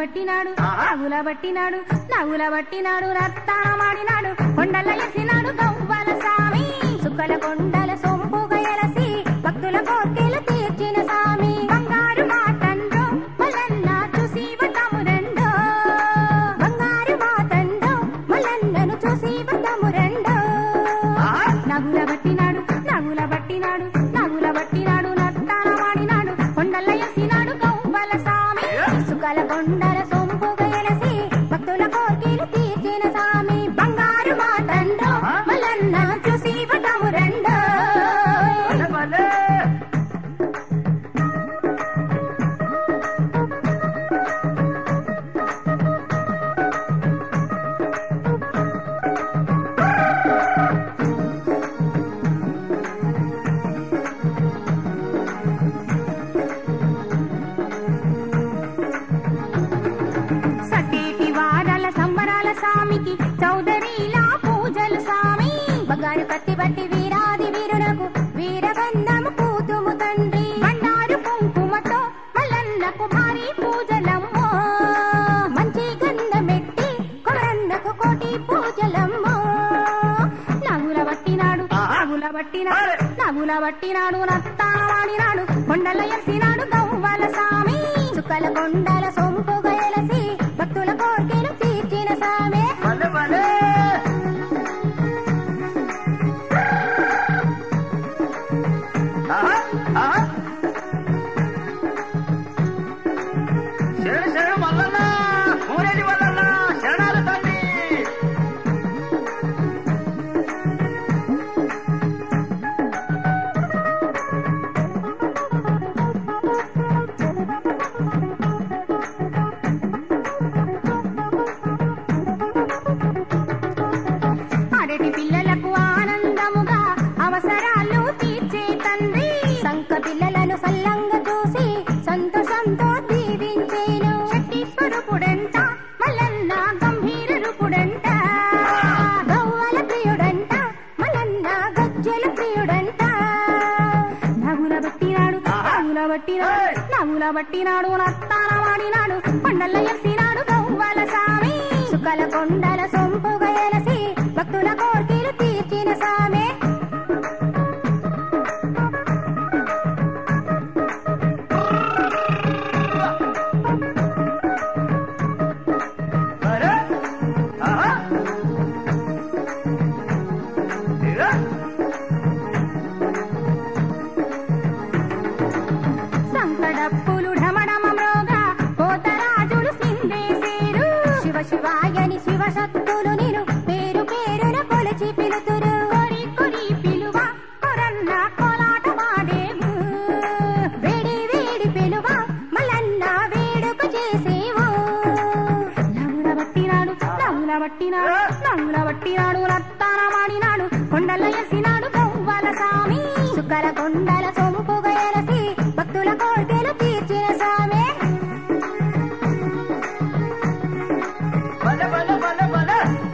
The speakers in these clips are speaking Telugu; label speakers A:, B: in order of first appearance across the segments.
A: బట్టినాడు నగుల బట్టినాడు నగుల బట్టినాడు రత్తానమాడినాడు కొండల ఎసినాడు గవ్వల స్వామి సుక్కల కొండల సొంపుగా ఎలసి భక్తుల కోర్కెలు తీర్చిన స్వామి బంగారు మాటండో మల్లన్న చూసి వతమురండో బంగారు మాటండో మల్లన్నను చూసి వతమురండో నగుల బట్టినాడు నగుల బట్టినాడు నగుల బట్టినాడు నత్తానమాడినాడు కొండల ఎసినాడు గవ్వల స్వామి సుకల కొండల సొంపుగా ఎలసి భక్తుల కోర్కెలు తీర్చిన స్వామి బంగారు మాటండో మల్లన్న చూసి వతమురండో
B: భలే భలే
A: సటేటి వారాల సంబరాల స్వామికి చౌదరిలా పూజలు స్వామి బంగారు కత్తి బట్టి వీరాది వీరులకు వీరగంధము కూతుము తండ్రి బండారు కుంకుమతో మల్లన్నకు భారీ పూజలమ్మో మంచి గంధమెట్టి కొమరన్నకు కోటి పూజలమ్మో నగుల బట్టినాడు నగుల బట్టినాడు నగుల బట్టినాడు నత్తావాడినాడు కొండల ఎసినాడు గవ్వల స్వామి చుక్కల కొండల సొంపుగా ఎలసి భక్తుల కోర్కెలు తీర్చిన స్వామి
B: భలే భలే ఆహా, ఆహా. శరణు శరణు మల్లన్న ఊరేది మల్లన్న శరణాలు తండ్రి
A: అరటి పిల్లలకు ఆనందముగా అవసరాలు తీర్చే తండ్రి సంక పిల్లలను సల్లంగా చూసి సంతోషంతో దీవించేను శక్తి స్వరూపుడంట మల్లన్న గంభీర రూపుడంట గవ్వల ప్రియుడంట మల్లన్న గజ్జల ప్రియుడంట నగుల బట్టినాడు నగుల బట్టినాడు నగుల బట్టినాడు నత్తాన వాడినాడు కొండల ఎత్తినాడు గవ్వల స్వామి సుకల కొండల సొంపుగా ఎలసి భక్తుల కోర్కెలు తీర్చిన స్వామి
B: అరే ఆహా ఇరా.
A: సంకడప్పులు ఢమడమ మ్రోగా కోతరాజులు సిందేసేరు శివ శివాయని శివ శక్తులు నిను పేరు పేరున కొలిచి పిలుతురు కొరి కొరి పిలువ కొరన్న కోలాట వాడేవు వేడి వేడి పిలువ మల్లన్న వేడుక చేసేవు నవ్వుల బట్టినాడు నవ్వుల బట్టినాడు నవ్వుల బట్టినాడు రత్తాన వాడినాడు కొండల ఎసినాడు గవ్వల స్వామి సుక్కల కొండల సొంపుగా ఎలసి భక్తుల కోర్కెలు తీర్చిన స్వామి
B: భలే భలే భలే భలే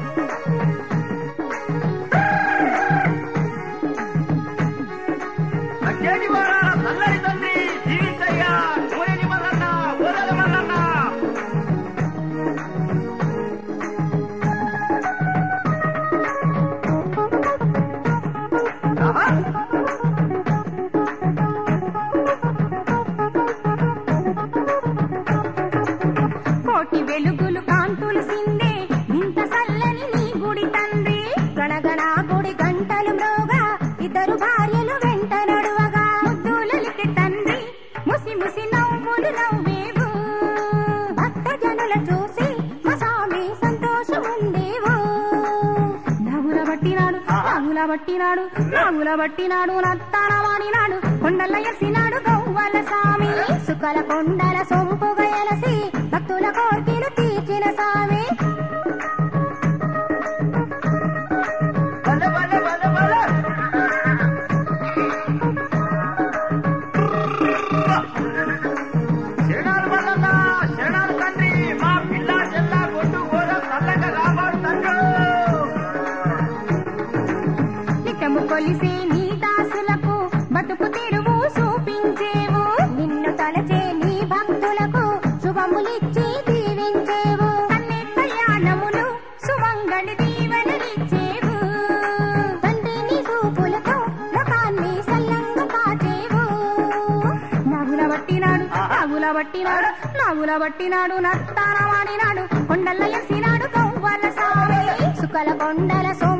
B: అట్టేటి వారాల చల్లని తండ్రి జీవించయ్యా ఊరేది మల్లన్న ఊరేది మల్లన్న ఆహా
A: కోటి వెలుగులు కాంతులు సిందే ఇంత చల్లని నీ గుడి తండ్రి గణగణ గుడి గంటలు మ్రోగా ఇద్దరు భార్యలు వెంట నడువగా ముద్దులలికి తండ్రి ముసి ముసి నవ్వులు నవ్వేవు భక్త జనుల చూసి మా స్వామి సంతోషముందేవు నవ్వుల బట్టినాడు నవ్వుల బట్టినాడు నవ్వుల బట్టినాడు నత్తాన వాడినాడు కొండల ఎసినాడు గవ్వల స్వామి సుకల కొండల సొంపుగా ఎలసి భక్తుల కోర్కెలు తీర్చిన స్వామి
B: భలే భలే భలే భలే శరణాలు మల్లన్న శరణాలు తండ్రి మా పిల్ల చెల్ల కొట్టు గోర చల్లగా కాపాడు తండ్రి
A: నిత్యము కొలిసే నీ దాసులకు బతుకు తెరువు చూపించేవు నిన్ను తలచే నీ భక్తులకు శుభములిచ్చి దీవించేవు పట్టినాడు నాగుల పట్టినాడు నాగుల పట్టినాడు నర్తాన వాడినాడు కొండల్ల ఎసినాడు కవ్వల సామి సుకల కొండల సో